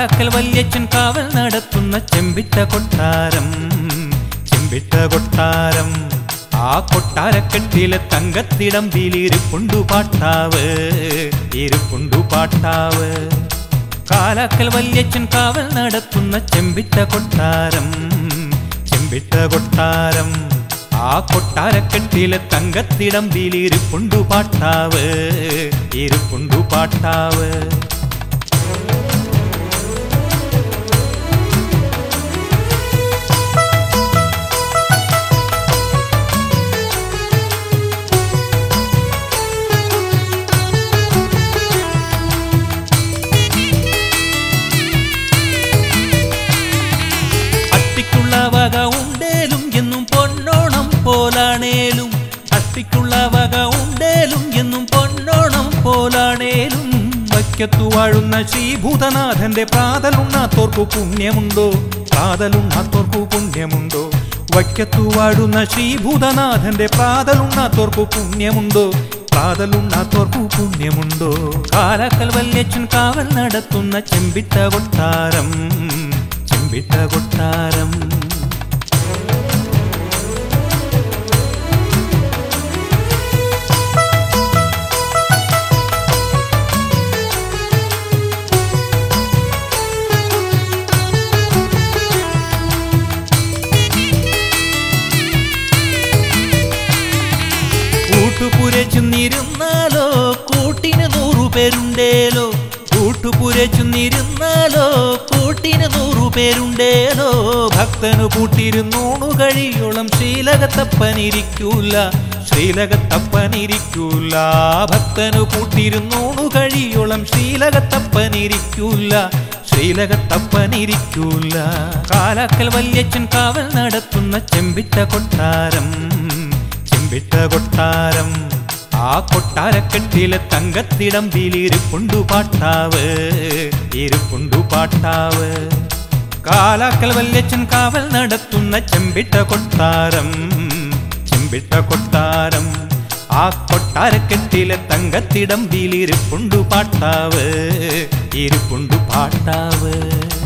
കാലാക്കൽ വല്യച്ഛൻ കാവൽ നടത്തുന്ന ചെമ്പിട്ട കൊട്ടാരം ചെമ്പിട്ട കൊട്ടാരം ആ കൊട്ടാരക്കെട്ടിലെ തങ്കത്തിടമ്പിലിരിപ്പുണ്ടു പാട്ടാവ് ഇരിപ്പുണ്ടു പാട്ടാവ് കാലാക്കൽ വല്യച്ഛൻ കാവൽ നടത്തുന്ന ചെമ്പിട്ട കൊട്ടാരം ചെമ്പിട്ട കൊട്ടാരം ആ കൊട്ടാരക്കെട്ടിലെ തങ്കത്തിടമ്പിലിരിപ്പുണ്ടു പാട്ടാവ് ഇരിപ്പുണ്ടു പാട്ടാവ് അട്ടിക്കുള്ള വക ഉണ്ടേലും എന്നും പൊന്നോണം പോലാണേലും അട്ടിക്കുള്ള വക ഉണ്ടേലും എന്നും പൊന്നോണം പോലാണേലും വയ്ക്കത്തു വാഴുന്ന ശ്രീഭൂതനാഥന്റെ പ്രാതലുണ്ണാത്തോർക്കു പുണ്യമുണ്ടോ പ്രാതലുണ്ണാത്തോർക്കു പുണ്യമുണ്ടോ വയ്ക്കത്തു വാഴുന്ന ശ്രീഭൂതനാഥന്റെ പ്രാതലുണ്ണാത്തോർക്കു പുണ്യമുണ്ടോ പ്രാതലുണ്ണാത്തോർക്കു പുണ്യമുണ്ടോ കാലക്കൽ വല്യച്ഛൻ കാവൽ നടത്തുന്ന ചെമ്പിട്ട കൊട്ടാരം ചെമ്പിട്ട കൊട്ടാരം കൂട്ടുപുരച്ചുന്നിരുന്നാലോ കൂട്ടിന് നൂറു പേരുണ്ടേലോ കൂട്ടുപുരച്ചുന്നിരുന്നാലോ കൂട്ടിന് നൂറു പേരുണ്ടേലോ ഭക്തനു കൂട്ടിരുന്നൂണു കഴിയോളം ശ്രീലകത്തപ്പനിരിക്കൂല ശ്രീലകത്തപ്പനിരിക്കൂല ഭക്തനു കൂട്ടിരുന്നൂണു കഴിയോളം ശ്രീലകത്തപ്പനിരിക്കൂല ശ്രീലകത്തപ്പനിരിക്കൂല കാലാക്കൽ വല്യച്ഛൻ കാവൽ നടത്തുന്ന ചെമ്പിട്ട കൊട്ടാരം ചെമ്പിട്ട കൊട്ടാരം ആ കൊട്ടാരക്കെട്ടിലെ തങ്കത്തിടമ്പിലിരിപ്പുണ്ടു പാട്ടാവ് ഇരിപ്പുണ്ടു പാട്ടാവ് കാലാക്കൽ വല്യച്ഛൻ കാവൽ നടത്തുന്ന ചെമ്പിട്ട കൊട്ടാരം ചെമ്പിട്ട കൊട്ടാരം ആ കൊട്ടാരക്കെട്ടിലെ തങ്കത്തിടമ്പിലിരിപ്പുണ്ടു പാട്ടാവ് ഇരിപ്പുണ്ടു പാട്ടാവ്